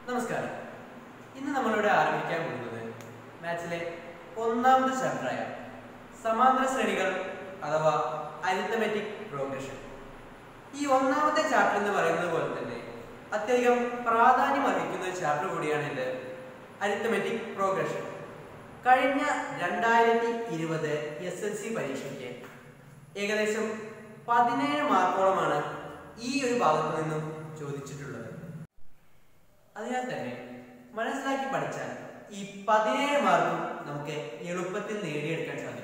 നമസ്കാരം ഇന്ന് നമ്മളിവിടെ ആരംഭിക്കാൻ പോകുന്നത് മാത്സിലെ ഒന്നാമത്തെ ചാപ്റ്ററായ സമാന്തര ശ്രേണികൾ അഥവാ അരിത്തമെറ്റിക് പ്രോഗ്രഷൻ ഈ ഒന്നാമത്തെ ചാപ്റ്റർ എന്ന് പറയുന്നത് പോലെ തന്നെ അത്യധികം പ്രാധാന്യം അർഹിക്കുന്ന ഒരു ചാപ്റ്റർ കൂടിയാണ് ഇത് അരിത്തമെറ്റിക് പ്രോഗ്രഷൻ കഴിഞ്ഞ രണ്ടായിരത്തി ഇരുപത് എസ് എൽ സി പരീക്ഷയ്ക്ക് ഏകദേശം പതിനേഴ് മാർക്കോളമാണ് ഈ ഒരു ഭാഗത്തു നിന്നും ചോദിച്ചിട്ടുള്ളത് അതിനാൽ തന്നെ മനസ്സിലാക്കി പഠിച്ചാൽ ഈ പതിനേഴ് മാർക്കും നമുക്ക് എളുപ്പത്തിൽ നേടിയെടുക്കാൻ സാധിക്കും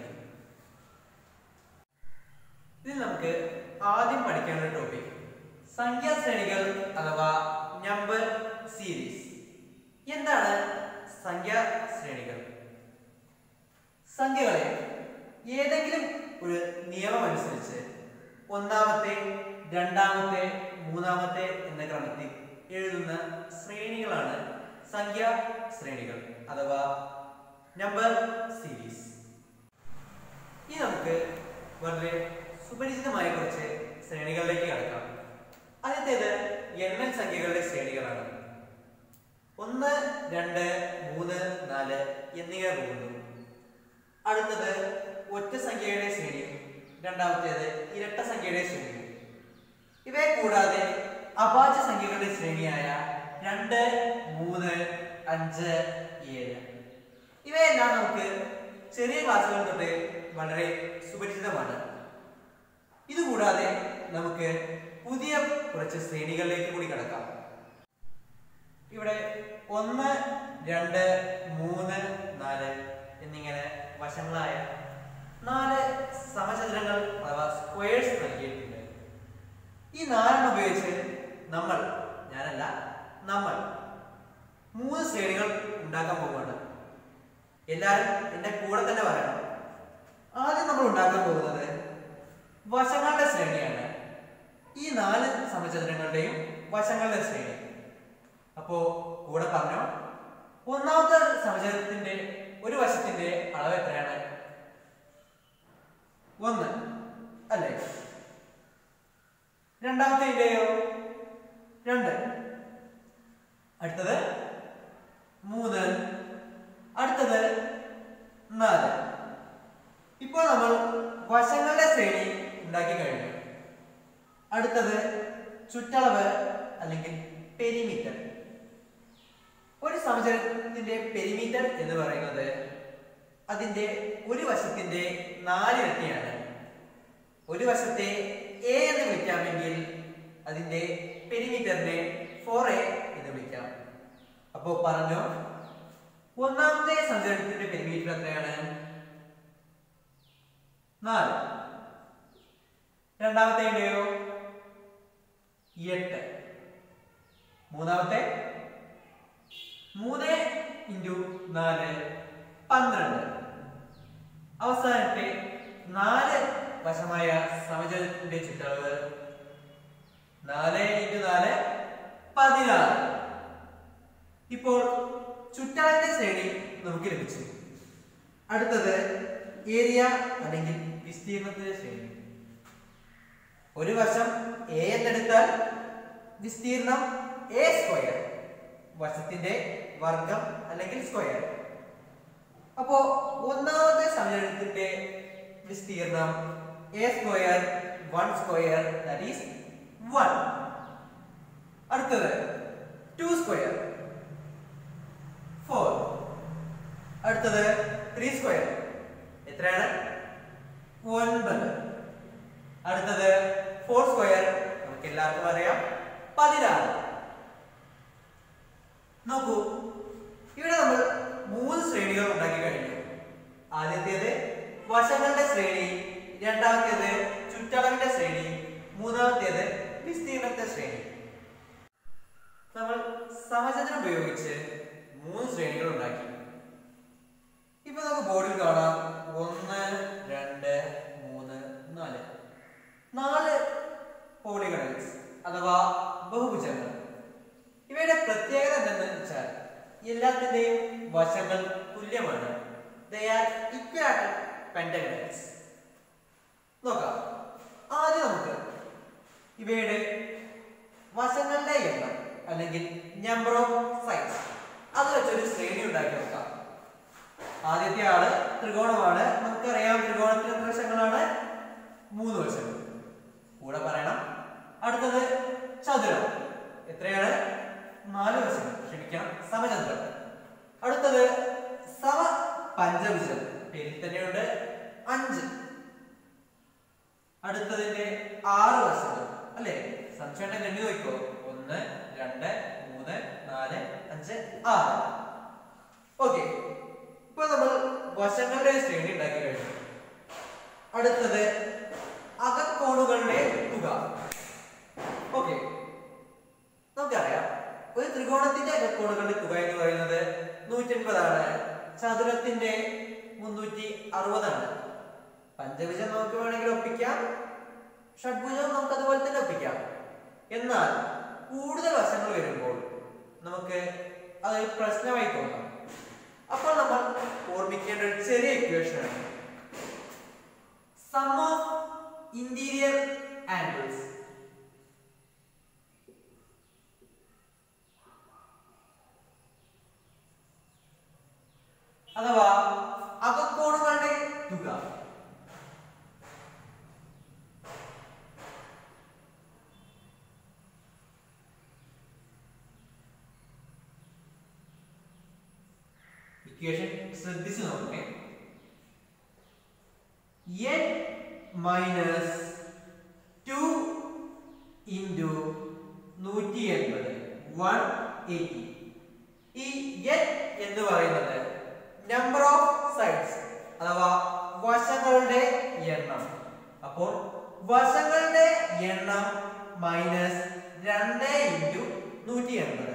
ഇതിൽ നമുക്ക് ആദ്യം പഠിക്കേണ്ട ടോപ്പിക് സംഖ്യാശ്രേണികൾ അഥവാ നമ്പർ സീരീസ് എന്താണ് സംഖ്യാശ്രേണികൾ സംഖ്യകളെ ഏതെങ്കിലും ഒരു നിയമം അനുസരിച്ച് ഒന്നാമത്തെ രണ്ടാമത്തെ മൂന്നാമത്തെ എന്ന ക്രമത്തിൽ എഴുതുന്ന ശ്രേണികളാണ് സംഖ്യാ ശ്രേണികൾ അഥവാ നമ്പർ സീരീസ് ഇനി നമുക്ക് വളരെ സുപരിചിതമായ കുറച്ച് ശ്രേണികളിലേക്ക് കടക്കാം ആദ്യത്തേത് എണ്ണൽ സംഖ്യകളുടെ ശ്രേണികളാണ് ഒന്ന് രണ്ട് മൂന്ന് നാല് എന്നിവ പോകുന്നു അടുത്തത് ഒറ്റ സംഖ്യയുടെ ശ്രേണിയും രണ്ടാമത്തേത് ഇരട്ട സംഖ്യയുടെ ശ്രേണിയും ഇവയെ കൂടാതെ അഭാജ്യ സംഖ്യകളുടെ ശ്രേണിയായ രണ്ട് മൂന്ന് അഞ്ച് ഏഴ് ഇവയെല്ലാം നമുക്ക് ചെറിയ ക്ലാസ്സുകൾ തൊട്ട് വളരെ സുപരിചിതമാണ് ഇതുകൂടാതെ നമുക്ക് പുതിയ കുറച്ച് ശ്രേണികളിലേക്ക് കൂടി കടക്കാം ഇവിടെ ഒന്ന് രണ്ട് മൂന്ന് നാല് എന്നിങ്ങനെ വശങ്ങളായ നാല് സമചതുരങ്ങൾ അഥവാ സ്ക്വയേഴ്സ് നൽകിയിട്ടുണ്ട് ഈ നാലെണ്ണം ഉപയോഗിച്ച് നമ്മൾ ഞാനല്ല നമ്മൾ മൂന്ന് ശ്രേണികൾ ഉണ്ടാക്കാൻ പോവുകയാണ് എല്ലാവരും എന്റെ കൂടെ തന്നെ പറയണം ആദ്യം നമ്മൾ ഉണ്ടാക്കാൻ പോകുന്നത് വശങ്ങളുടെ ശ്രേണിയാണ് ഈ നാല് സമചതുരങ്ങളുടെയും വശങ്ങളുടെ ശ്രേണി അപ്പോ കൂടെ പറഞ്ഞോ ഒന്നാമത്തെ സമചതുരത്തിന്റെ ഒരു വശത്തിന്റെ അളവ് എത്രയാണ് ഒന്ന് അല്ലേ രണ്ടാമത്തേന്റെയോ രണ്ട് അടുത്തത് മൂന്ന് അടുത്തത് നാല് ഇപ്പോൾ നമ്മൾ വശങ്ങളുടെ ശ്രേണി ഉണ്ടാക്കി കഴിഞ്ഞു അടുത്തത് ചുറ്റളവ് അല്ലെങ്കിൽ പെരിമീറ്റർ ഒരു സമചരത്തിന്റെ പെരിമീറ്റർ എന്ന് പറയുന്നത് അതിന്റെ ഒരു വശത്തിന്റെ നാലിരട്ടിയാണ് ഒരു വശത്തെ എ എന്ന് വിളിക്കാമെങ്കിൽ അതിന്റെ പെരിമീറ്ററിനെ ഫോർ എ എന്ന് വിളിക്കാം അപ്പോ പറഞ്ഞു ഒന്നാമത്തെ സഞ്ചാരത്തിന്റെ പെരിമീറ്റർ എത്രയാണ് നാല് രണ്ടാമത്തേന്റെയോ എട്ട് മൂന്നാമത്തെ മൂന്ന് ഇൻറ്റു നാല് പന്ത്രണ്ട് അവസാനത്തെ നാല് വശമായ സമചലത്തിന്റെ ചുറ്റളവ് നാല് ഇൻറ്റു നാല് പതിനാറ് ഇപ്പോൾ ചുറ്റളവിന്റെ ശ്രേണി നമുക്ക് ലഭിച്ചു അടുത്തത് ഏരിയ അല്ലെങ്കിൽ വിസ്തീർണത്തിന്റെ ശ്രേണി ഒരു വശം എ എന്നെടുത്താൽ വിസ്തീർണം എ സ്ക്വയർ വശത്തിന്റെ വർഗം അല്ലെങ്കിൽ സ്ക്വയർ അപ്പോ ഒന്നാമത്തെ സമചലനത്തിന്റെ വിസ്തീർണം A square one square that is one അടുത്തത് ടു സ്ക്വയർ ഫോർ അടുത്തത് ത്രീ സ്ക്വയർ എത്രയാണ് ഒൻപത് അടുത്തത് ഫോർ സ്ക്വയർ നമുക്ക് എല്ലാവർക്കും അറിയാം പതിനാറ് നോക്കൂ ഇവിടെ നമ്മൾ മൂന്ന് ശ്രേണികൾ ഉണ്ടാക്കി കഴിഞ്ഞു ആദ്യത്തേത് വശങ്ങളുടെ ശ്രേണി രണ്ടാമത്തേത് ചുറ്റളവിന്റെ ശ്രേണി മൂന്നാമത്തേത് വിസ്തീർണത്തെ ശ്രേണി നമ്മൾ സമചതുരം ഉപയോഗിച്ച് മൂന്ന് ശ്രേണികൾ ഉണ്ടാക്കി ഇപ്പൊ നമുക്ക് ബോർഡിൽ കാണാം ഒന്ന് രണ്ട് മൂന്ന് നാല് നാല് പോളിഗണൽസ് അഥവാ ബഹുഭുജങ്ങൾ ഇവയുടെ പ്രത്യേകത എന്തെന്ന് വെച്ചാൽ എല്ലാത്തിന്റെയും വശങ്ങൾ തുല്യമാണ് They are equilateral pentagons. നോക്കാം ആദ്യം നമുക്ക് ഇവയുടെ വശങ്ങളുടെ എണ്ണം അല്ലെങ്കിൽ നമ്പർ ഓഫ് സൈഡ് ഉണ്ടാക്കി നോക്കാം ആദ്യത്തെ ആള് ത്രികോണമാണ് നമുക്കറിയാം ത്രികോണത്തിന് എത്ര വശങ്ങളാണ് മൂന്ന് വശങ്ങൾ കൂടെ പറയണം അടുത്തത് ചതുരം എത്രയാണ് നാല് വശങ്ങൾ ക്ഷമിക്കണം സമചതുരം അടുത്തത് സമ പഞ്ചഭുജം പേരിൽ തന്നെയുണ്ട് അഞ്ച് അടുത്തതിന്റെ ആറ് വശങ്ങൾ അല്ലെ സംശയം എണ്ണി നോക്കോ ഒന്ന് രണ്ട് മൂന്ന് നാല് അഞ്ച് ആറ് ഓക്കെ ഇപ്പൊ നമ്മൾ വശങ്ങളുടെ ഒരു ശ്രേണി ഉണ്ടാക്കി കഴിഞ്ഞു അടുത്തത് അകക്കോണുകളുടെ തുക ഓക്കെ നമുക്കറിയാം ഒരു ത്രികോണത്തിന്റെ അകക്കോണുകളുടെ തുക എന്ന് പറയുന്നത് നൂറ്റി എൺപതാണ് ചതുരത്തിന്റെ മുന്നൂറ്റി അറുപതാണ് പഞ്ചഭുജം നമുക്ക് വേണമെങ്കിൽ ഒപ്പിക്കാം ഷഡ്ഭുജം നമുക്ക് അതുപോലെ തന്നെ ഒപ്പിക്കാം എന്നാൽ കൂടുതൽ വശങ്ങൾ വരുമ്പോൾ നമുക്ക് അതൊരു പ്രശ്നമായി തോന്നാം അപ്പോൾ നമ്മൾ ഓർമ്മിക്കേണ്ട ഒരു ചെറിയ ഇക്വേഷൻ ആണ് സം ഓഫ് ഇന്റീരിയർ ആംഗിൾസ് അഥവാ അകക്കോണുകളുടെ തുക ഇക്വേഷൻ ശ്രദ്ധിച്ചു നോക്കണേ എൻ മൈനസ് ടു ഇൻറ്റു നൂറ്റി എൺപത് വൺ എയ്റ്റി ഈ എൻ എന്ന് പറയുന്നത് നമ്പർ ഓഫ് സൈഡ്സ് അഥവാ വശങ്ങളുടെ എണ്ണം അപ്പോൾ വശങ്ങളുടെ എണ്ണം മൈനസ് രണ്ട് ഇൻറ്റു നൂറ്റി എൺപത്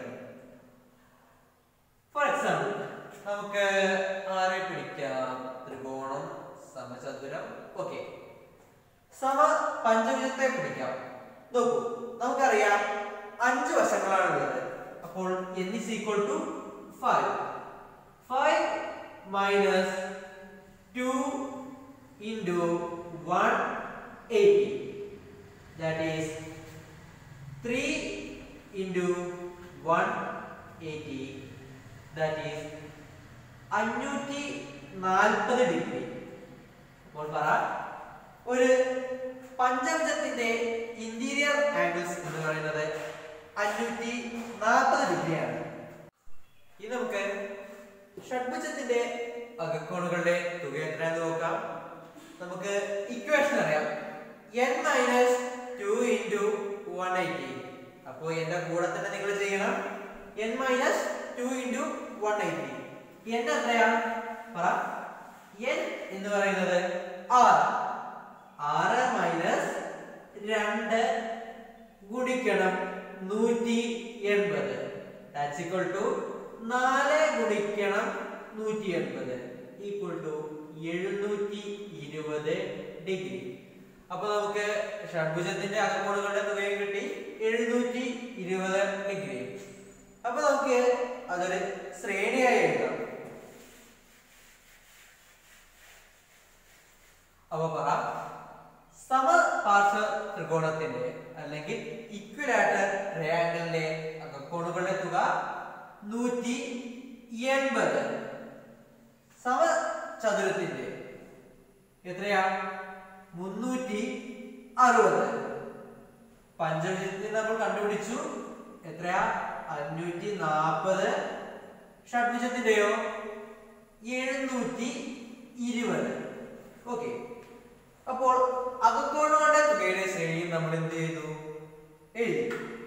ഫോർ എക്സാമ്പിൾ നമുക്ക് ആരെ പിടിക്കാം ത്രികോണം സമചതുരം ഓക്കെ സമ പഞ്ചഭുജത്തെ പിടിക്കാം നോക്കൂ നമുക്കറിയാം അഞ്ച് വശങ്ങളാണ് ഉള്ളത് അപ്പോൾ n is equal to 5 5 minus 2 into 180 that is 3 into 180 that is അഞ്ഞൂറ്റി നാൽപ്പത് ഡിഗ്രി അപ്പോൾ പറ ഒരു പഞ്ചഭുജത്തിന്റെ ഇന്റീരിയർ ആംഗിൾസ് എന്ന് പറയുന്നത് അഞ്ഞൂറ്റി നാൽപ്പത് ഡിഗ്രിയാണ് ഇനി നമുക്ക് ഷഡ്ഭുജത്തിന്റെ അകക്കോണുകളുടെ തുക എത്രയാണെന്ന് നോക്കാം നമുക്ക് ഇക്വേഷൻ അറിയാം n minus two into one eighty അപ്പോൾ എൻ്റെ കൂടെ തന്നെ നിങ്ങൾ ചെയ്യണം n minus two into one eighty n എത്രയാ പറ n എന്ന് പറയുന്നത് ആറ് ആറ് മൈനസ് രണ്ട് ഗുണിക്കണം നൂറ്റി എൺപത് ദാറ്റ്സ് ഈക്വൽ ടു നാല് ഗുണിക്കണം നൂറ്റി എൺപത് ഈക്വൽ ടു എഴുന്നൂറ്റി ഇരുപത് ഡിഗ്രി അപ്പൊ നമുക്ക് ഷഡ്ഭുജത്തിന്റെ അകക്കോണുകളുടെ തുകയും കിട്ടി എഴുന്നൂറ്റി ഇരുപത് ഡിഗ്രി അപ്പൊ നമുക്ക് അതൊരു ശ്രേണിയായി എഴുതാം അപ്പൊ പറ സമപാർശ്വ ത്രികോണത്തിന്റെ അല്ലെങ്കിൽ ഇക്വിലാറ്റർ ട്രയാങ്കിളിന്റെ അകക്കോണുകളുടെ തുക നൂറ്റി എൺപത് സമചതുരത്തിന്റെ എത്രയാ മുന്നൂറ്റി അറുപത് പഞ്ചഭുജത്തിൽ നമ്മൾ കണ്ടുപിടിച്ചു എത്രയാ അഞ്ഞൂറ്റി നാൽപ്പത് ഷഡ്ഭുജത്തിന്റെയോ എഴുന്നൂറ്റി ഇരുപത് ഓക്കെ അപ്പോൾ അകക്കോണുകളുടെ തുകയുടെ ശ്രേണി നമ്മൾ എന്ത് ചെയ്തു എഴുതി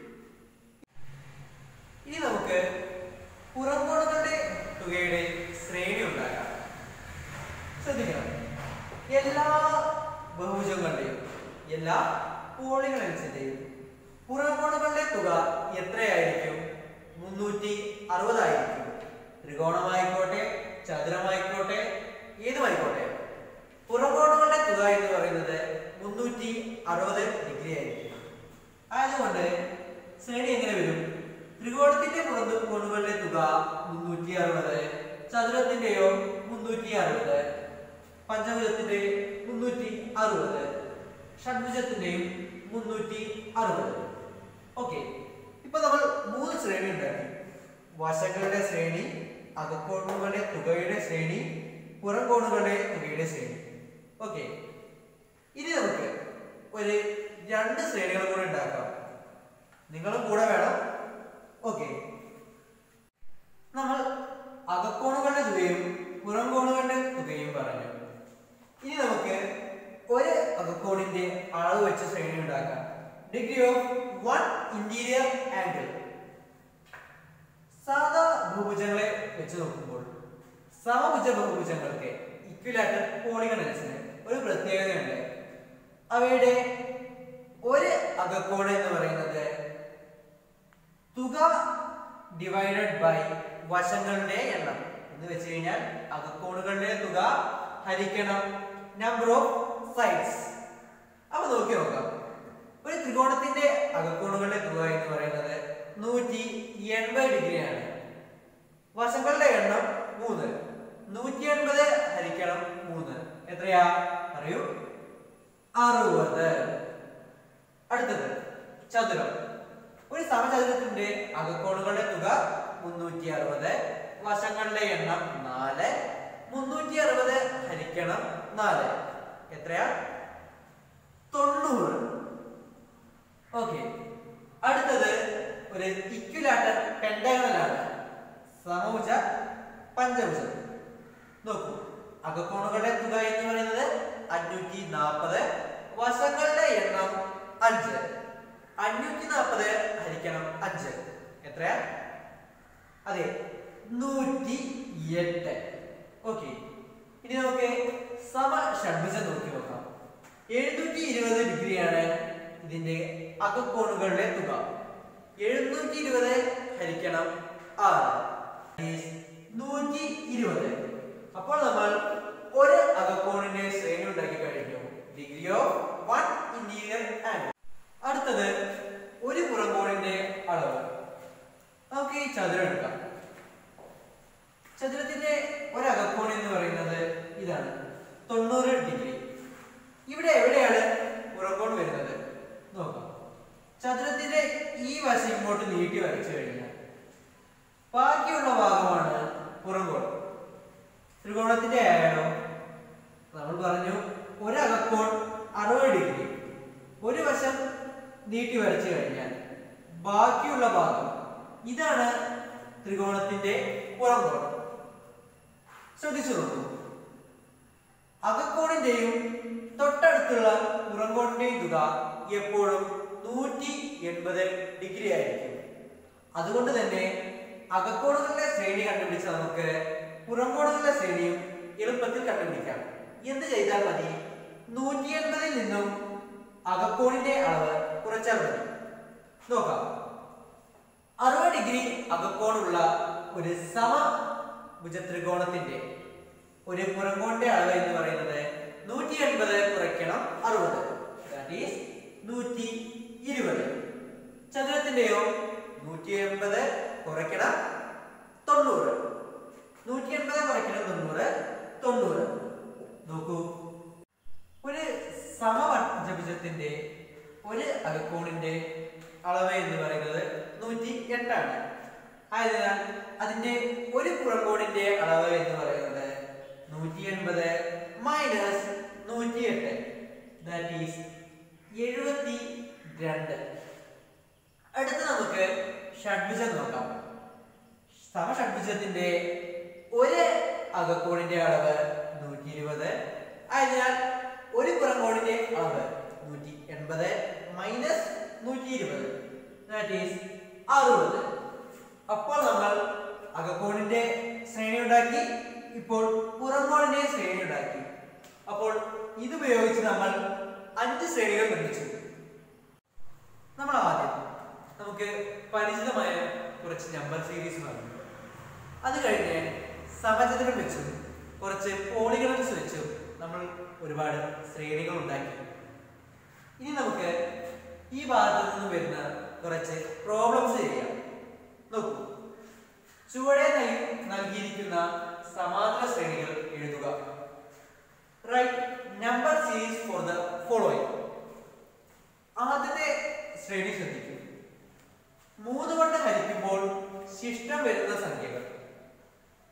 ഇനി നമുക്ക് പുറംകോണുകളുടെ തുകയുടെ ശ്രേണി ഉണ്ടാക്കാം ശ്രദ്ധിക്കണം എല്ലാ ബഹുഭുജങ്ങളുടെയും എല്ലാ കോണുകളനുസരിച്ച് പുറംകോണുകളുടെ തുക എത്രയായിരിക്കും മുന്നൂറ്റി അറുപതായിരിക്കും ത്രികോണമായിക്കോട്ടെ ചതുരമായിക്കോട്ടെ ഏതുമായിക്കോട്ടെ പുറംകോണുകളുടെ തുക എന്ന് പറയുന്നത് മുന്നൂറ്റി അറുപത് ഡിഗ്രി ആയിരിക്കും ആയതുകൊണ്ട് ശ്രേണി എങ്ങനെ വരും ത്രികോണത്തിന്റെ പുറത്ത് കോണുകളുടെ തുക മുന്നൂറ്റി അറുപത് ചതുരത്തിന്റെയോ മുന്നൂറ്റി അറുപത് പഞ്ചഭുജത്തിന്റെ മുന്നൂറ്റി അറുപത് ഷഡ്ഭുജത്തിന്റെയും മുന്നൂറ്റി അറുപത് ഓക്കെ ഇപ്പൊ നമ്മൾ മൂന്ന് ശ്രേണി ഉണ്ടാക്കി വശങ്ങളുടെ ശ്രേണി അകക്കോണുകളുടെ തുകയുടെ ശ്രേണി പുറം കോണുകളുടെ തുകയുടെ ശ്രേണി ഓക്കെ ഇനി നമുക്ക് ഒരു രണ്ട് ശ്രേണികൾ കൂടെ ഉണ്ടാക്കാം നിങ്ങളും കൂടെ വേണം ഓക്കെ നമ്മൾ അകക്കോണുകളുടെ തുകയും പുറം കോണുകളുടെ തുകയും പറഞ്ഞു ഇനി നമുക്ക് ഒരു അകക്കോണിന്റെ അളവ് വെച്ച് ശ്രേണി ഉണ്ടാക്കാം degree of one interior angle സാധാ ബഹുഭുജങ്ങളെ വെച്ച് നോക്കുമ്പോൾ സമഭുജ ബഹുഭുജങ്ങൾക്ക് ഇക്വിലാറ്റർ പോളിഗണൽസിന് ഒരു പ്രത്യേകതയുണ്ട് അവയുടെ ഒരു അകക്കോണ് എന്ന് പറയുന്നത് തുക ഡിവൈഡഡ് ബൈ വശങ്ങളുടെ എണ്ണം എന്ന് വെച്ച് കഴിഞ്ഞാൽ അകക്കോണുകളുടെ തുക ഹരിക്കണം നമ്പർ ഓഫ് സൈഡ്സ് അപ്പൊ നോക്കി നോക്കാം ഒരു ത്രികോണത്തിന്റെ അകക്കോണുകളുടെ തുക എന്ന് പറയുന്നത് നൂറ്റി എൺപത് ഡിഗ്രിയാണ് വശങ്ങളുടെ എണ്ണം മൂന്ന് നൂറ്റി എൺപത് ഹരിക്കണം മൂന്ന് എത്രയാ അറിയൂ അറുപത് അടുത്തത് ചതുരം ഒരു സമചതുരത്തിന്റെ അകക്കോണുകളുടെ തുക മുന്നൂറ്റി അറുപത് വശങ്ങളുടെ എണ്ണം നാല് മുന്നൂറ്റി അറുപത് ഹരിക്കണം നാല് എത്രയാ തൊണ്ണൂറ് ഓക്കെ അടുത്തത് ഒരു ഇക്വിലാറ്റർ പെന്റഗണലാണ് സമഭുജ പഞ്ചഭുജം നോക്കൂ അകക്കോണുകളുടെ തുക എന്ന് പറയുന്നത് അഞ്ഞൂറ്റി നാൽപ്പത് വശങ്ങളുടെ എണ്ണം അഞ്ച് അഞ്ഞൂറ്റി നാൽപ്പത് ഹരിക്കണം അഞ്ച് എത്രയാ അതെ നൂറ്റി എട്ട് ഓക്കെ ഇനി നമുക്ക് സമ ഷഡ്ഭുജം നോക്കി നോക്കാം എഴുന്നൂറ്റി ഇരുപത് ഡിഗ്രിയാണ് ഇതിന്റെ അകക്കോണുകളുടെ തുക എഴുന്നൂറ്റി ഇരുപത് ഹരിക്കണം ആറ് നൂറ്റി ഇരുപത് അപ്പോൾ നമ്മൾ ഒരു അകക്കോണിന്റെ ശ്രേണി ഉണ്ടാക്കി കഴിഞ്ഞു degree of one interior angle അടുത്തത് ഒരു പുറംകോണിന്റെ അളവ് നമുക്ക് ഈ ചതുരം എടുക്കാം ചതുരത്തിന്റെ ഒരകക്കോൺ എന്ന് പറയുന്നത് ഇതാണ് തൊണ്ണൂറ് ഡിഗ്രി ഇവിടെ എവിടെയാണ് പുറംകോൺ വരുന്നത് നോക്കാം ചതുരത്തിന്റെ ഈ വശം ഇങ്ങോട്ട് നീട്ടി വരച്ചു കഴിഞ്ഞാൽ ബാക്കിയുള്ള ഭാഗമാണ് പുറംകോൺ ത്രികോണത്തിന്റെ ആയാലോ നമ്മൾ പറഞ്ഞു ഒരു അകക്കോൺ അറുപത് ഡിഗ്രി ഒരു വശം നീട്ടി വരച്ചു കഴിഞ്ഞാൽ ബാക്കിയുള്ള ഭാഗം ഇതാണ് ത്രികോണത്തിന്റെ പുറംകോൺ ശ്രദ്ധിച്ചു നോക്കൂ അകക്കോണിന്റെയും തൊട്ടടുത്തുള്ള പുറംകോണിന്റെയും തുക എപ്പോഴും നൂറ്റി എൺപത് ഡിഗ്രി ആയിരിക്കും അതുകൊണ്ട് തന്നെ അകക്കോണുകളുടെ ശ്രേണി കണ്ടുപിടിച്ച് നമുക്ക് പുറംകോണുകളുടെ ശ്രേണിയും എളുപ്പത്തിൽ കണ്ടുപിടിക്കാം എന്ത് ചെയ്താൽ മതി നൂറ്റി എൺപതിൽ നിന്നും അകക്കോണിന്റെ അളവ് കുറച്ചാൽ മതി നോക്കാം അറുപത് ഡിഗ്രി അകക്കോണുള്ള ഒരു സമ ഭുജത്രികോണത്തിന്റെ ഒരു പുറംകോണിന്റെ അളവ് എന്ന് പറയുന്നത് നൂറ്റി എൺപത് കുറയ്ക്കണം അറുപത് ദാറ്റ് ഈസ് നൂറ്റി ഇരുപത് ചതുരത്തിന്റെയോ നൂറ്റി എൺപത് കുറയ്ക്കണം തൊണ്ണൂറ് നൂറ്റി എൺപത് കുറയ്ക്കണം തൊണ്ണൂറ് തൊണ്ണൂറ് നോക്കൂ ഒരു സമഭുജത്തിന്റെ ഒരു അകക്കോണിന്റെ അളവ് എന്ന് പറയുന്നത് നൂറ്റി എട്ടാണ് ആയതിനാൽ അതിന്റെ ഒരു പുറംകോണിന്റെ അളവ് എന്ന് പറയുന്നത് നൂറ്റി എൺപത് മൈനസ് നൂറ്റി എട്ട് ദാറ്റ് ഈസ് എഴുപത്തി രണ്ട് അടുത്ത് നമുക്ക് ഷഡ്ഭുജം നോക്കാം സമഷഡ്ഭുജത്തിന്റെ ഒരു അകക്കോണിന്റെ അളവ് നൂറ്റി ഇരുപത് ആയതിനാൽ ഒരു പുറംകോണിന്റെ അളവ് നൂറ്റി എൺപത് മൈനസ് നൂറ്റി ഇരുപത് ദാറ്റ് ഈസ് അറുപത് അപ്പോൾ നമ്മൾ അകക്കോണിന്റെ ശ്രേണി ഉണ്ടാക്കി ഇപ്പോൾ പുറംകോണിന്റെ ശ്രേണി ഉണ്ടാക്കി അപ്പോൾ ഇതുപയോഗിച്ച് നമ്മൾ അഞ്ച് ശ്രേണികൾ നിർമ്മിച്ചു നമ്മൾ ആദ്യം നമുക്ക് പരിചിതമായ കുറച്ച് നമ്പർ സീരീസ് പറഞ്ഞു അത് കഴിഞ്ഞ് സമചതുരം വെച്ചും കുറച്ച് പോളിഗണൽസ് വെച്ചും നമ്മൾ ഒരുപാട് ശ്രേണികൾ ഉണ്ടാക്കി ഇനി നമുക്ക് ഈ ഭാഗത്തു നിന്ന് വരുന്ന കുറച്ച് പ്രോബ്ലംസ് ചെയ്യാം നോക്കൂ ചുവടെ നൽ- നൽകിയിരിക്കുന്ന സമാന്തര ശ്രേണികൾ എഴുതുക write number series for the following ആദ്യത്തെ ശ്രേണി ശ്രദ്ധിക്കൂ മൂന്ന് കൊണ്ട് ഹരിക്കുമ്പോൾ ശിഷ്ടം വരുന്ന സംഖ്യകൾ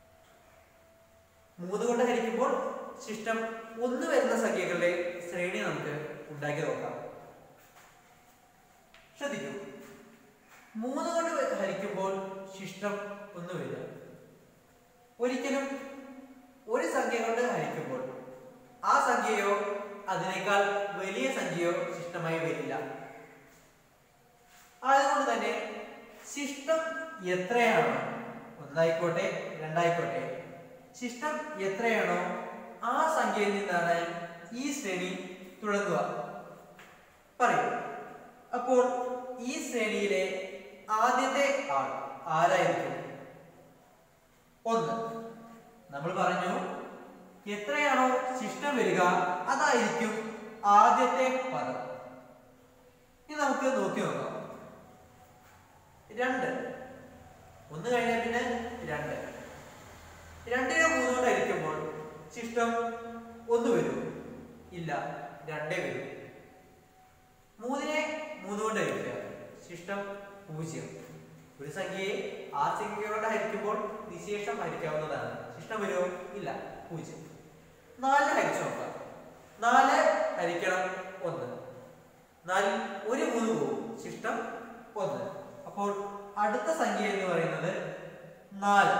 ശിഷ്ടം ഒന്ന് വരുന്ന സംഖ്യകളുടെ ശ്രേണി നമുക്ക് ഉണ്ടാക്കി നോക്കാം ശ്രദ്ധിക്കൂ മൂന്ന് കൊണ്ട് ഹരിക്കുമ്പോൾ ശിഷ്ടം ഒന്ന് വരിക ഒരിക്കലും ഒരു സംഖ്യ കൊണ്ട് ഹരിക്കുമ്പോൾ ആ സംഖ്യയോ അതിനേക്കാൾ വലിയ സംഖ്യയോ ശിഷ്ടമായി വരില്ല അതുകൊണ്ട് തന്നെ ശിഷ്ടം എത്രയാണോ ഒന്നായിക്കോട്ടെ രണ്ടായിക്കോട്ടെ ശിഷ്ടം എത്രയാണോ ആ സംഖ്യയിൽ നിന്നാണ് ഈ ശ്രേണി തുടങ്ങുക പറയൂ അപ്പോൾ ഈ ശ്രേണിയിലെ ആദ്യത്തെ ആൾ ആരായിരിക്കും ഒന്ന് നമ്മൾ പറഞ്ഞു എത്രയാണോ ശിഷ്ടം വരിക അതായിരിക്കും ആദ്യത്തെ പദം ഇനി നമുക്ക് നോക്കി നോക്കാം രണ്ട് ഒന്ന് കഴിഞ്ഞാൽ പിന്നെ രണ്ട് രണ്ടിനെ മൂന്നോട്ട് ഹരിക്കുമ്പോൾ ശിഷ്ടം ഒന്ന് വരും ഇല്ല രണ്ടേ വരും മൂന്നിനെ മൂന്ന് കൊണ്ട് ഹരിക്കുക ശിഷ്ടം പൂജ്യം ഒരു സംഖ്യയെ ആ സംഖ്യയോട് ഹരിക്കുമ്പോൾ നിശേഷം ഹരിക്കാവുന്നതാണ് ശിഷ്ടം വരുമോ ഇല്ല പൂജ്യം നാല് ഹരിച്ചു നോക്കാം നാല് ഹരിക്കണം ഒന്ന് നാലിൽ ഒരു മൂന്ന് പോകും ശിഷ്ടം ഒന്ന് അപ്പോൾ അടുത്ത സംഖ്യ എന്ന് പറയുന്നത് നാല്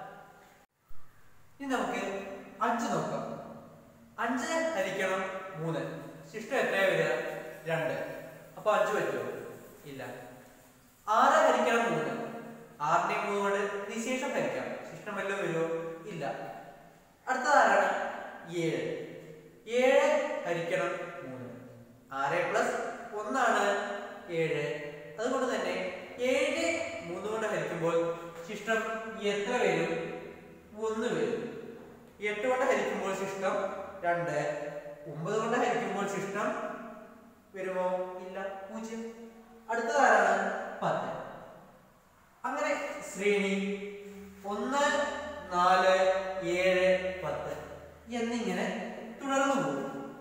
ഇനി നമുക്ക് അഞ്ച് നോക്കാം അഞ്ച് ഹരിക്കണം മൂന്ന് ശിഷ്ടം എത്രയാ വരിക രണ്ട് അപ്പൊ അഞ്ച് പറ്റുമോ ഇല്ല ആറ് ഹരിക്കണം മൂന്ന് ആറിനെ മൂന്ന് കൊണ്ട് നിശേഷം ഹരിക്കാം ശിഷ്ടം വല്ലതും വരുമോ ഇല്ല അടുത്തത് ആരാണ് ഏഴ് ഏഴ് ഹരിക്കണം മൂന്ന് ആറ് പ്ലസ് ഒന്നാണ് ഏഴ് അതുകൊണ്ട് തന്നെ ഏഴ് മൂന്ന് കൊണ്ട് ഹരിക്കുമ്പോൾ ശിഷ്ടം എത്ര വരും ഒന്ന് വരും എട്ട് കൊണ്ട് ഹരിക്കുമ്പോൾ ശിഷ്ടം രണ്ട് ഒമ്പത് കൊണ്ട് ഹരിക്കുമ്പോൾ ശിഷ്ടം വരുമോ ഇല്ല പൂജ്യം അടുത്തത് ആരാണ് പത്ത് അങ്ങനെ ശ്രേണി ഒന്ന് നാല് ഏഴ് പത്ത് എന്നിങ്ങനെ തുടർന്നു പോകും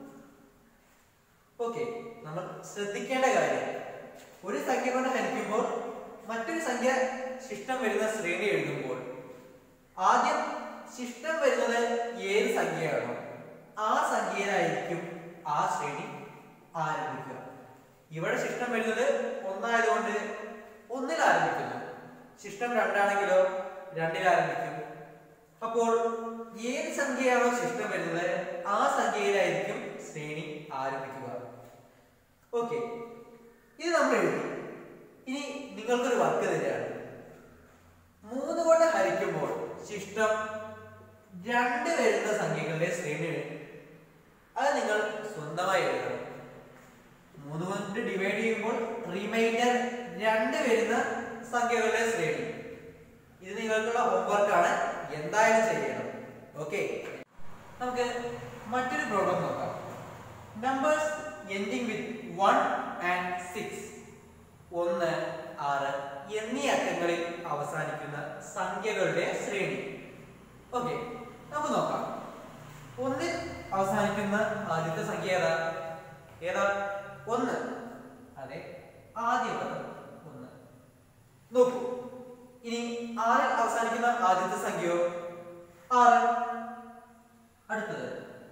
ഓക്കെ നമ്മൾ ശ്രദ്ധിക്കേണ്ട കാര്യം ഒരു സംഖ്യ കൊണ്ട് ഹരിക്കുമ്പോൾ മറ്റൊരു സംഖ്യ ശിഷ്ടം വരുന്ന ശ്രേണി എഴുതുമ്പോൾ ആദ്യം ശിഷ്ടം വരുന്നത് ഏത് സംഖ്യയാണോ ആ സംഖ്യയിലായിരിക്കും ആ ശ്രേണി ആരംഭിക്കുക ഇവിടെ ശിഷ്ടം വരുന്നത് ഒന്നായതുകൊണ്ട് ഒന്നിൽ ആരംഭിക്കുന്നു ശിഷ്ടം രണ്ടാണെങ്കിലോ രണ്ടിൽ ആരംഭിക്കും അപ്പോൾ ഏത് സംഖ്യയാണോ ശിഷ്ടം വരുന്നത് ആ സംഖ്യയിലായിരിക്കും ശ്രേണി ആരംഭിക്കുക ഓക്കെ ഇത് നമ്മൾ എഴുതി ഇനി നിങ്ങൾക്കൊരു വർക്ക് തരികയാണ് മൂന്ന് കൊണ്ട് ഹരിക്കുമ്പോൾ ശിഷ്ടം രണ്ട് വരുന്ന സംഖ്യകളുടെ ശ്രേണി എഴുതി. അത് നിങ്ങൾ സ്വന്തമായി എഴുതണം മൂന്ന് കൊണ്ട് ഡിവൈഡ് ചെയ്യുമ്പോൾ റിമൈൻഡർ രണ്ട് വരുന്ന സംഖ്യകളുടെ ശ്രേണി ഇത് നിങ്ങൾക്കുള്ള ഹോംവർക്ക് ആണ് എന്തായാലും ചെയ്യണം ഓക്കെ നമുക്ക് മറ്റൊരു പ്രോബ്ലം നോക്കാം numbers ending with one and six ഒന്ന് ആറ് എന്നീ അക്കങ്ങളിൽ അവസാനിക്കുന്ന സംഖ്യകളുടെ ശ്രേണി ഓക്കെ നമുക്ക് നോക്കാം ഒന്നിൽ അവസാനിക്കുന്ന ആദ്യത്തെ സംഖ്യ ഏതാ ഏതാ ഒന്ന് അതെ ആദ്യ പദം ഒന്ന് നോക്കൂ ഇനി ആറിൽ അവസാനിക്കുന്ന ആദ്യത്തെ സംഖ്യയോ ആറ് അടുത്തത്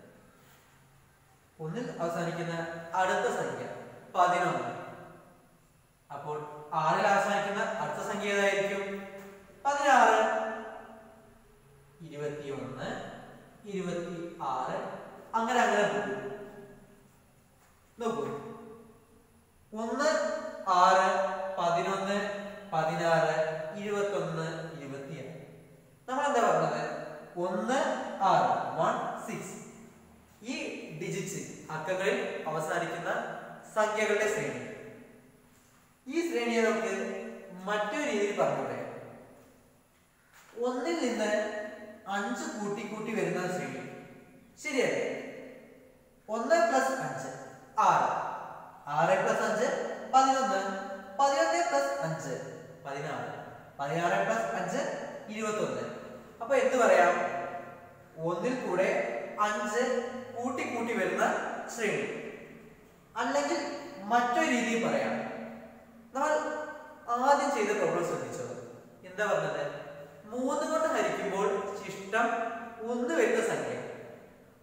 ഒന്നിൽ അവസാനിക്കുന്ന അടുത്ത സംഖ്യ പതിനൊന്ന് അപ്പോൾ ആറിൽ അവസാനിക്കുന്ന അടുത്ത സംഖ്യ ഏതായിരിക്കും പതിനാറ് ഇരുപത്തിയൊന്ന് ഇരുപത്തി ആറ് അങ്ങനെ അങ്ങനെ പോകും നോക്കൂ ഒന്ന് ആറ് പതിനൊന്ന് പതിനാറ് ഇരുപത്തൊന്ന് ഇരുപത്തിയാറ് നമ്മൾ എന്താ പറഞ്ഞത് ഒന്ന് ആറ് വൺ സിക്സ് ഈ ഡിജിറ്റ്സ് അക്കങ്ങളിൽ അവസാനിക്കുന്ന സംഖ്യകളുടെ ശ്രേണി ഈ ശ്രേണിയെ നമുക്ക് മറ്റൊരു രീതിയിൽ പറഞ്ഞൂടെ ഒന്നിൽ നിന്ന് അഞ്ച് കൂട്ടി കൂട്ടി വരുന്ന ശ്രേണി ശരിയല്ലേ ഒന്ന് പ്ലസ് അഞ്ച് ആറ് ആറ് പ്ലസ് അഞ്ച് പതിനൊന്ന് പതിനൊന്ന് പ്ലസ് അഞ്ച് പതിനാറ് പതിനാറ് പ്ലസ് അഞ്ച് ഇരുപത്തൊന്ന് അപ്പൊ എന്ത് പറയാം ഒന്നിൽ കൂടെ അഞ്ച് കൂട്ടി കൂട്ടി വരുന്ന ശ്രേണി അല്ലെങ്കിൽ മറ്റൊരു രീതിയിൽ പറയാം നമ്മൾ ആദ്യം ചെയ്ത പ്രോബ്ലം ശ്രദ്ധിച്ചോ എന്താ പറഞ്ഞത് മൂന്ന് കൊണ്ട് ഹരിക്കുമ്പോൾ ശിഷ്ടം ഒന്ന് വരുന്ന സംഖ്യ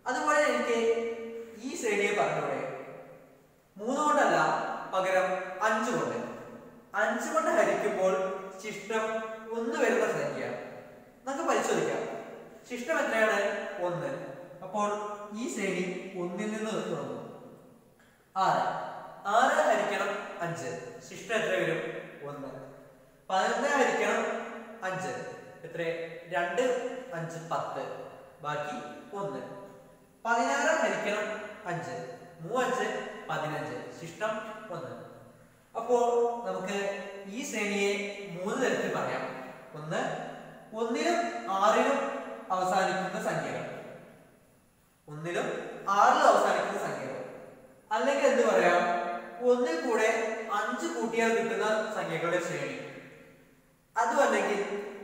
അതുപോലെ എനിക്ക് ഈ ശ്രേണിയെ പറഞ്ഞൂടെ മൂന്ന് കൊണ്ടല്ല പകരം അഞ്ച് കൊണ്ട് അഞ്ച് കൊണ്ട് ഹരിക്കുമ്പോൾ ശിഷ്ടം ഒന്ന് വരുന്ന സംഖ്യ നമുക്ക് പരിശോധിക്കാം ശിഷ്ടം എത്രയാണ് ഒന്ന് അപ്പോൾ ഈ ശ്രേണി ഒന്നിൽ നിന്ന് തുടങ്ങും ആറ് ആറ് ഹരിക്കണം അഞ്ച് ശിഷ്ടം എത്ര വരും ഒന്ന് പതിനൊന്ന് ഹരിക്കണം അഞ്ച് എത്ര രണ്ട് അഞ്ച് പത്ത് ബാക്കി ഒന്ന് പതിനാറ് ഹരിക്കണം അഞ്ച് മൂവഞ്ച് പതിനഞ്ച് ശിഷ്ടം ഒന്ന് അപ്പോൾ നമുക്ക് ഈ ശ്രേണിയെ മൂന്ന് തരത്തിൽ പറയാം ഒന്ന് ഒന്നിലും ആറിലും അവസാനിക്കുന്ന സംഖ്യകൾ ഒന്നിലും ആറിലും അവസാനിക്കുന്ന സംഖ്യകൾ അല്ലെങ്കിൽ എന്ത് പറയാം ഒന്നിൽ കൂടെ അഞ്ച് കൂട്ടിയാൽ കിട്ടുന്ന സംഖ്യകളുടെ ശ്രേണി അതും അല്ലെങ്കിൽ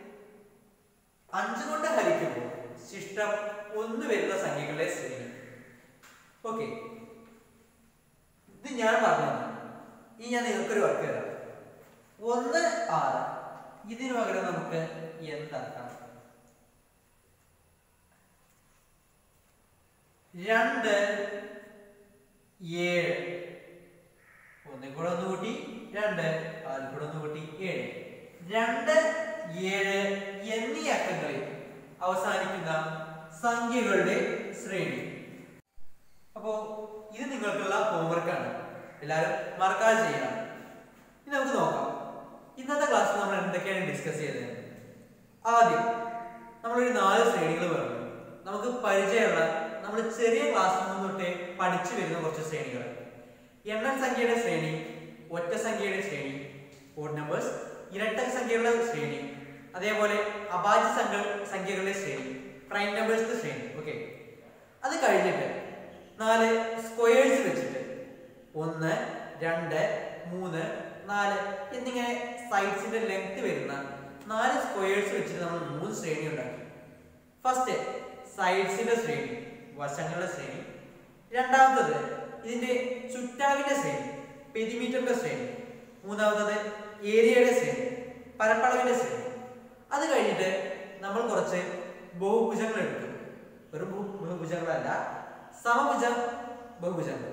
അഞ്ച് കൊണ്ട് ഹരിക്കുമ്പോൾ ശിഷ്ടം ഒന്ന് വരുന്ന സംഖ്യകളുടെ ശ്രേണി ഓക്കെ ഇത് ഞാൻ പറഞ്ഞു ഇനി ഞാൻ നിങ്ങൾക്കൊരു വർക്ക് തരാം ഒന്ന് ആറ് ഇതിനു പകരം നമുക്ക് എന്താക്കാം രണ്ട് ഏഴ് ഒന്നിൽ കൂടെ ഒന്ന് കൂട്ടി രണ്ട് അതിൽ കൂടെ ഒന്ന് കൂട്ടി ഏഴ് രണ്ട് ഏഴ് എന്നീ അക്കങ്ങളിൽ അവസാനിക്കുന്ന സംഖ്യകളുടെ ശ്രേണി അപ്പോ ഇത് നിങ്ങൾക്കുള്ള ഹോംവർക്കാണ് എല്ലാവരും മറക്കാതെ ചെയ്യണം ഇനി നമുക്ക് നോക്കാം ഇന്നത്തെ ക്ലാസ്സിൽ നമ്മൾ എന്തൊക്കെയാണ് ഡിസ്കസ് ചെയ്തത് ആദ്യം നമ്മളൊരു നാല് ശ്രേണികൾ പറഞ്ഞു നമുക്ക് പരിചയമുള്ള നമ്മൾ ചെറിയ ക്ലാസ്സിൽ നിന്ന് തൊട്ടേ പഠിച്ചു വരുന്ന കുറച്ച് ശ്രേണികൾ എണ്ണൽ സംഖ്യയുടെ ശ്രേണി ഒറ്റ സംഖ്യയുടെ ശ്രേണി ഓഡ് നമ്പേഴ്സ് ഇരട്ട സംഖ്യകളുടെ ശ്രേണി അതേപോലെ അഭാജ്യ സംഖ്യ സംഖ്യകളുടെ ശ്രേണി പ്രൈം നമ്പേഴ്സിന്റെ ശ്രേണി ഓക്കെ അത് കഴിഞ്ഞിട്ട് നാല് സ്ക്വയേഴ്സ് വെച്ചിട്ട് ഒന്ന് രണ്ട് മൂന്ന് നാല് എന്നിങ്ങനെ സൈഡ്സിന്റെ ലെങ്ത് വരുന്ന നാല് സ്ക്വയേഴ്സ് വെച്ചിട്ട് നമ്മൾ മൂന്ന് ശ്രേണി ഉണ്ടാക്കി ഫസ്റ്റ് സൈഡ്സിന്റെ ശ്രേണി വശങ്ങളുടെ ശ്രേണി രണ്ടാമത്തത് ഇതിന്റെ ചുറ്റാവിന്റെ ശ്രേണി പെരിമീറ്ററിന്റെ ശ്രേണി മൂന്നാമത്തത് ഏരിയയുടെ ശ്രേണി പരപ്പളവിന്റെ ശ്രേണി അത് കഴിഞ്ഞിട്ട് നമ്മൾ കുറച്ച് ബഹുഭുജങ്ങൾ എടുത്തു വെറും ബഹു- ബഹുഭുജങ്ങളല്ല സമഭുജ ബഹുഭുജങ്ങൾ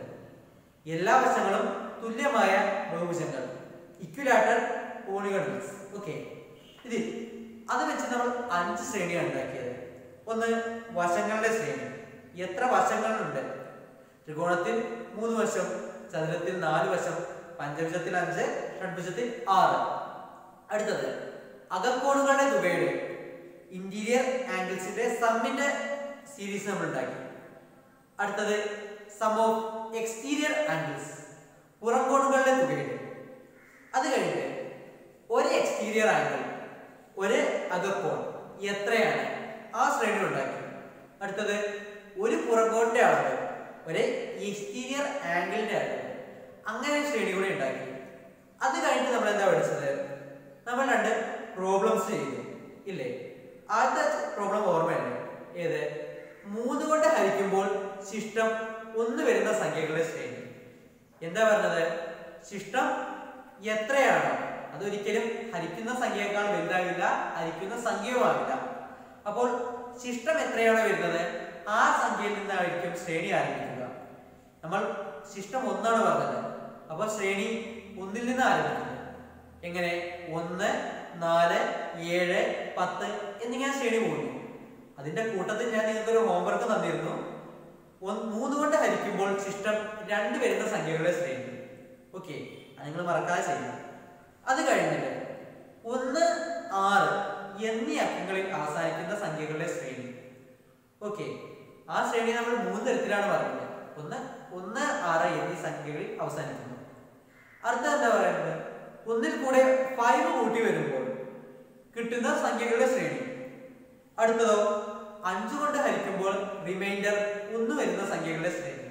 എല്ലാ വശങ്ങളും തുല്യമായ ബഹുഭുജങ്ങൾ ഇക്വിലാറ്റർ പോളിഗണൽസ് ഓക്കെ ഇതിൽ അത് വെച്ച് നമ്മൾ അഞ്ച് ശ്രേണിയാണ് ഉണ്ടാക്കിയത് ഒന്ന് വശങ്ങളുടെ ശ്രേണി എത്ര വശങ്ങളുണ്ട് ത്രികോണത്തിൽ മൂന്ന് വശം ചതുരത്തിൽ നാല് വശം പഞ്ചഭുജത്തിൽ അഞ്ച് ഷഡ്ഭുജത്തിൽ ആറ് അടുത്തത് അകക്കോണുകളുടെ തുകയുടെ ഇന്റീരിയർ ആംഗിൾസിന്റെ സമ്മിന്റെ സീരീസ് നമ്മൾ ഉണ്ടാക്കി അടുത്തത് സം ഓഫ് എക്സ്റ്റീരിയർ ആംഗിൾസ് പുറംകോണുകളുടെ തുകയുടെ അത് കഴിഞ്ഞിട്ട് ഒരു എക്സ്റ്റീരിയർ ആംഗിൾ ഒരു അകക്കോൺ എത്രയാണ് ആ ശ്രേണി ഉണ്ടാക്കി അടുത്തത് ഒരു പുറംകോണിന്റെ അളവ് ഒരു എക്സ്റ്റീരിയർ ആംഗിളിന്റെ അളവ് അങ്ങനെ ശ്രേണി കൂടി ഉണ്ടാക്കി അത് കഴിഞ്ഞിട്ട് നമ്മൾ എന്താ പഠിച്ചത് നമ്മൾ രണ്ട് പ്രോബ്ലംസ് ചെയ്തു ഇല്ലേ ആദ്യത്തെ പ്രോബ്ലം ഓർമ്മയല്ലേ ഏത് മൂന്ന് കൊണ്ട് ഹരിക്കുമ്പോൾ ശിഷ്ടം ഒന്ന് വരുന്ന സംഖ്യകളുടെ ശ്രേണി എന്താ പറഞ്ഞത് ശിഷ്ടം എത്രയാണ് അതൊരിക്കലും ഹരിക്കുന്ന സംഖ്യയേക്കാൾ വലുതാകില്ല ഹരിക്കുന്ന സംഖ്യയുമാകില്ല അപ്പോൾ ശിഷ്ടം എത്രയാണോ വരുന്നത് ആ സംഖ്യയിൽ നിന്നായിരിക്കും ശ്രേണി ആരംഭിക്കുക നമ്മൾ ശിഷ്ടം ഒന്നാണ് പറഞ്ഞത് അപ്പോൾ ശ്രേണി ഒന്നിൽ നിന്ന് ആരംഭിക്കുന്നത് എങ്ങനെ ഒന്ന് നാല് ഏഴ് പത്ത് എന്നിങ്ങനെ ശ്രേണി പോകുന്നു അതിന്റെ കൂട്ടത്തിൽ ഞാൻ നിങ്ങൾക്ക് ഒരു ഹോംവർക്ക് തന്നിരുന്നു ഒന്ന് മൂന്ന് കൊണ്ട് ഹരിക്കുമ്പോൾ ശിഷ്ടം രണ്ട് വരുന്ന സംഖ്യകളുടെ ശ്രേണി ഓക്കെ അത് നിങ്ങൾ മറക്കാതെ ചെയ്യണം അത് കഴിഞ്ഞിട്ട് ഒന്ന് ആറ് എന്നീ അക്കങ്ങളിൽ അവസാനിക്കുന്ന സംഖ്യകളുടെ ശ്രേണി ഓക്കെ ആ ശ്രേണി നമ്മൾ മൂന്ന് തരത്തിലാണ് പറയുന്നത് ഒന്ന് ഒന്ന് ആറ് എന്നീ സംഖ്യകളിൽ അവസാനിക്കുന്നു അടുത്ത എന്താ പറയുന്നത് ഒന്നിൽ കൂടെ ഫൈവ് കൂട്ടി വരുമ്പോൾ കിട്ടുന്ന സംഖ്യകളുടെ ശ്രേണി അടുത്തതോ അഞ്ചു കൊണ്ട് ഹരിക്കുമ്പോൾ റിമൈൻഡർ ഒന്ന് വരുന്ന സംഖ്യകളുടെ ശ്രേണി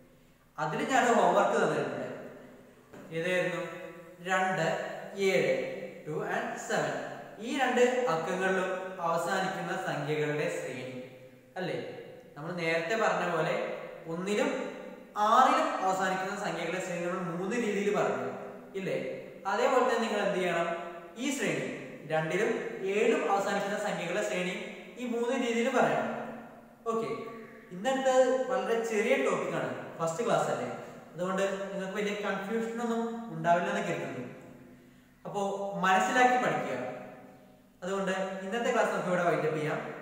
അതിൽ ഞാൻ ഹോംവർക്ക് തന്നിട്ടുണ്ട് ഏതായിരുന്നു രണ്ട് ഏഴ് ടു ആൻഡ് സെവൻ ഈ രണ്ട് അക്കങ്ങളിലും അവസാനിക്കുന്ന സംഖ്യകളുടെ ശ്രേണി അല്ലേ നമ്മൾ നേരത്തെ പറഞ്ഞ പോലെ ഒന്നിലും ആറിലും അവസാനിക്കുന്ന സംഖ്യകളുടെ ശ്രേണി നമ്മൾ മൂന്ന് രീതിയിൽ പറഞ്ഞു ഇല്ലേ അതേപോലെ തന്നെ നിങ്ങൾ എന്ത് ചെയ്യണം ഈ ശ്രേണി രണ്ടിലും ഏഴും അവസാനിക്കുന്ന സംഖ്യകളുടെ ശ്രേണി ഈ മൂന്ന് രീതിയിൽ പറയണം ഓക്കെ ഇന്നത്തെ വളരെ ചെറിയ ടോപ്പിക്കാണ് ഫസ്റ്റ് ക്ലാസ് അല്ലേ അതുകൊണ്ട് നിങ്ങൾക്ക് വലിയ കൺഫ്യൂഷൻ ഒന്നും ഉണ്ടാവില്ല എന്ന് കരുതുന്നു അപ്പോൾ മനസ്സിലാക്കി പഠിക്കുക അതുകൊണ്ട് ഇന്നത്തെ ക്ലാസ് നമുക്ക് ഇവിടെ വൈൻഡപ്പ് ചെയ്യാം